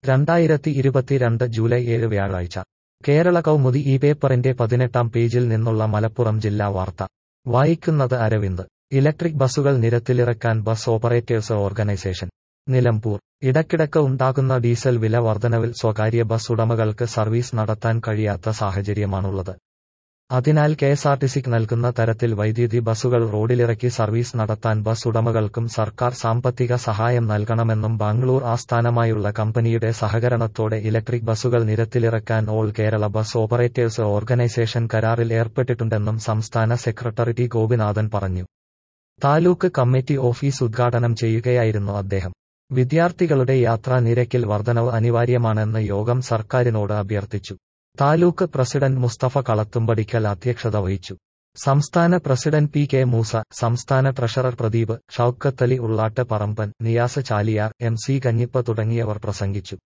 രണ്ടായിരത്തി ഇരുപത്തിരണ്ട് ജൂലൈ ഏഴ് വ്യാഴാഴ്ച കേരള കൗമുദി ഈ പേപ്പറിന്റെ പതിനെട്ടാം പേജിൽ നിന്നുള്ള മലപ്പുറം ജില്ലാ വാർത്ത വായിക്കുന്നത് അരവിന്ദ് ഇലക്ട്രിക് ബസുകൾ നിരത്തിലിറക്കാൻ ബസ് ഓപ്പറേറ്റേഴ്സ് ഓർഗനൈസേഷൻ നിലമ്പൂർ ഇടയ്ക്കിടയ്ക്ക് ഉണ്ടാകുന്ന ഡീസൽ വില വർധനവിൽ സ്വകാര്യ ബസ് ഉടമകൾക്ക് സർവീസ് നടത്താൻ കഴിയാത്ത സാഹചര്യമാണുള്ളത് അതിനാൽ കെഎസ്ആർടിസിക്ക് നൽകുന്ന തരത്തിൽ വൈദ്യുതി ബസുകൾ റോഡിലിറക്കി സർവീസ് നടത്താൻ ബസ് ഉടമകൾക്കും സർക്കാർ സാമ്പത്തിക സഹായം നൽകണമെന്നും ബാംഗ്ലൂർ ആസ്ഥാനമായുള്ള കമ്പനിയുടെ സഹകരണത്തോടെ ഇലക്ട്രിക് ബസുകൾ നിരത്തിലിറക്കാൻ all Kerala bus operators organisation കരാറിൽ ഏർപ്പെട്ടിട്ടുണ്ടെന്നും സംസ്ഥാന സെക്രട്ടറി ടി ഗോപിനാഥൻ പറഞ്ഞു താലൂക്ക് കമ്മിറ്റി ഓഫീസ് ഉദ്ഘാടനം ചെയ്യുകയായിരുന്നു അദ്ദേഹം വിദ്യാർത്ഥികളുടെ യാത്രാ നിരക്കിൽ വർധനവ് അനിവാര്യമാണെന്ന് യോഗം സർക്കാരിനോട് അഭ്യർത്ഥിച്ചു താലൂക്ക് പ്രസിഡന്റ് മുസ്തഫ കളത്തുംപടിക്കൽ അധ്യക്ഷത വഹിച്ചു സംസ്ഥാന പ്രസിഡന്റ് പി കെ മൂസ സംസ്ഥാന treasurer Pradeep Shoukathali Ullattu Paramban Niyas Chaliyar M C Kanjippa തുടങ്ങിയവർ പ്രസംഗിച്ചു